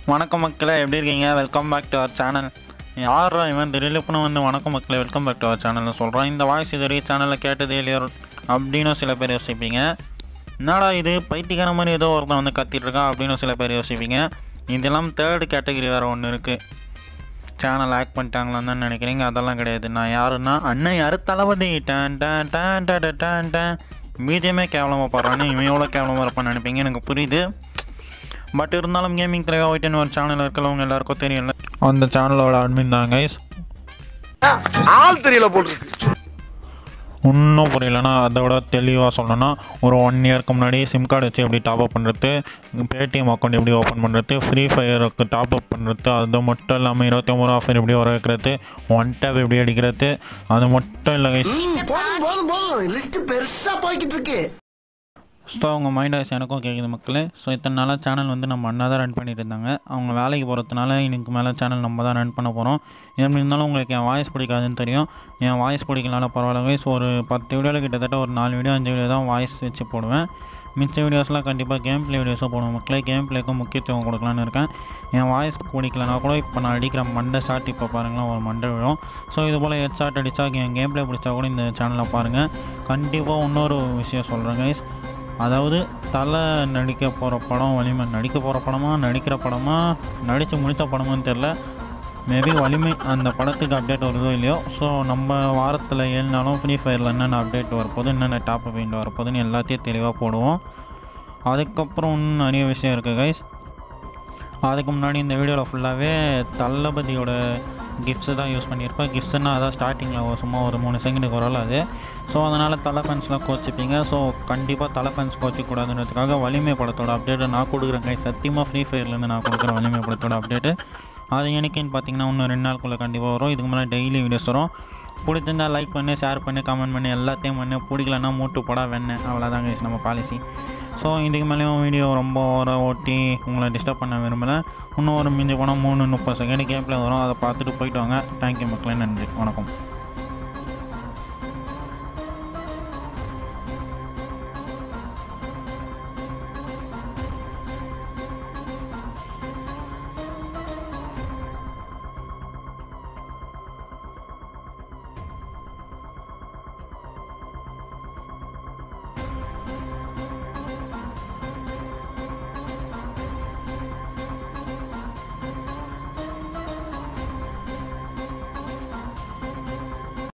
வணக்கம் மக்களே எப்படி இருக்கீங்க welcome back to our channel யாரா இவன் திடீர்னு வந்து வணக்கம் மக்களே வெல்கம் பேக் டு அவர் சேனல்னு சொல்கிறான் இந்த வாய்ஸ் இது வரைக்கும் சேனலில் கேட்டதே இல்லையோ அப்படின்னு சில பேர் யோசிப்பீங்க என்னடா இது பைத்தியக்கார மாதிரி ஏதோ ஒருத்தன் வந்து கத்திட்டு இருக்கான் அப்படின்னு சில பேர் யோசிப்பீங்க இதெல்லாம் தேர்டு கேட்டகரி வேறு ஒன்று இருக்குது சேனல் ஆக்ட் பண்ணிட்டாங்களான்னு தான் நினைக்கிறீங்க அதெல்லாம் கிடையாது நான் யாருன்னா அண்ணன் யாரு தளபதி டன் டன் டன் டன் டன் டன் டன் மீடியமே கேவலமாக போடுறான்னு இவன் எவ்வளோ கேவலமாக இருப்பான்னு நினைப்பீங்க எனக்கு புரியுது பட் இருந்தாலும் கேமிங் தலைவா ஒயிட்டன் ஒரு சேனல் இருக்கிறவங்க எல்லாருக்கும் தெரியும்ல அந்த சேனலோட அட்மின் தான் கைஸ் ஆள் தெரியல போட்டுருக்கு இன்னும் புரியலன்னா அதை விட தெளிவாக சொல்லணும்னா ஒரு ஒன் இயர்க்கு முன்னாடி சிம் கார்டு வச்சு எப்படி டாப் அப் பண்ணுறது பேடிஎம் அக்கௌண்ட் எப்படி ஓப்பன் பண்ணுறது ஃப்ரீ ஃபயருக்கு டாப் அப் பண்ணுறது அது மட்டும் இல்லாமல் இருபத்தி ஒம்பது ஆஃபர் எப்படி வர வைக்கிறது ஒன் டேப் எப்படி அடிக்கிறது அது மட்டும் இல்லை கைஸ் போதும் போதும் போதும் லிஸ்ட் பெருசா போய்கிட்டு இருக்கு ஸோ அவங்க மைண்ட் வாய்ஸ் எனக்கும் கேட்குது மக்களே ஸோ இத்தனை நாளாக சேனல் வந்து நம்ம அண்ணா தான் ரன் பண்ணிட்டு இருந்தாங்க அவங்க வேலைக்கு போகிறதுனால இன்னைக்கு மேலே சேனல் நம்ம தான் ரன் பண்ண போகிறோம் எப்படி இருந்தாலும் உங்களுக்கு என் வாய்ஸ் பிடிக்காதுன்னு தெரியும் என் வாய்ஸ் பிடிக்கலனால பரவாயில்ல guys. ஒரு பத்து வீடியோவில் கிட்டத்தட்ட ஒரு நாலு வீடியோ அஞ்சு வீடியோ தான் வாய்ஸ் வச்சு போடுவேன் மிச்ச வீடியோஸ்லாம் கண்டிப்பாக கேம் ப்ளே வீடியோஸாக போடுவேன் மக்களே கேம் ப்ளேக்கும் முக்கியத்துவம் கொடுக்கலான்னு இருக்கேன் என் வாய்ஸ் பிடிக்கலனா கூட இப்போ நான் அடிக்கிற மண்டை ஷாட் இப்போ பாருங்களேன் ஒரு மண்டை விழும் ஸோ இது போல் ஹெட் ஷாட் அடித்தா என் கேம் ப்ளே பிடிச்சா கூட இந்த சேனலில் பாருங்கள் கண்டிப்பாக இன்னொரு விஷயம் சொல்கிறேன் கைஸ் அதாவது தலை நடிக்க போகிற படம் வலிமை நடிக்க போகிற படமா நடிக்கிற படமா நடித்து முடித்த படமான்னு தெரில மேபி வலிமை அந்த படத்துக்கு அப்டேட் வருதோ இல்லையோ ஸோ நம்ம வாரத்தில் ஏழு நாளும் ஃப்ரீ ஃபயரில் என்னென்ன அப்டேட் வரப்போகுது என்னென்ன டாப் பெயிண்ட் வரப்போகுதுன்னு எல்லாத்தையும் தெளிவாக போடுவோம் அதுக்கப்புறம் இன்னும் நிறைய விஷயம் இருக்குது கைஸ் அதுக்கு முன்னாடி இந்த வீடியோவில் ஃபுல்லாகவே தளபதியோட கிஃப்ட்ஸு தான் யூஸ் பண்ணியிருப்பேன் கிஃப்ட்ஸ்னா அதான் ஸ்டார்டிங்கில் சும்மா ஒரு மூணு செகண்டுக்கு வரல அது ஸோ அதனால் தலை ஃபேன்ஸ்லாம் கோச்சிப்பீங்க ஸோ கண்டிப்பாக தலை ஃபேன்ஸ் கோச்சிக்கூடாதுன்றதுக்காக வலிமை படத்தோட அப்டேட்டை நான் கொடுக்குறேன் கை சத்தியமாக ஃப்ரீ ஃபயர்லேருந்து நான் கொடுக்குறேன் வலிமை படத்தோட அப்டேட்டு அது எனக்குன்னு பார்த்தீங்கன்னா இன்னும் ரெண்டு நாளுக்குள்ளே கண்டிப்பாக வரும் இதுக்கு முன்னாடி டெய்லி வீடியோஸ் வரும் பிடிச்சிருந்தா லைக் பண்ணு ஷேர் பண்ணு கமெண்ட் பண்ணு எல்லாத்தையும் பண்ணு பிடிக்கலன்னா மூட்டு போடா வெண்ணெய் அவ்வளோதாங்க நம்ம பாலிசி ஸோ இதுக்கு மேலேயும் வீடியோ ரொம்ப ஓர ஓட்டி உங்களை டிஸ்டர்ப் பண்ண விரும்பலை இன்னும் ஒரு மிஞ்சி போனால் மூணு முப்பது செகண்ட் கேப்பில் வரும் அதை பார்த்துட்டு போயிட்டு வாங்க தேங்க்யூ மக்களே நன்றி வணக்கம்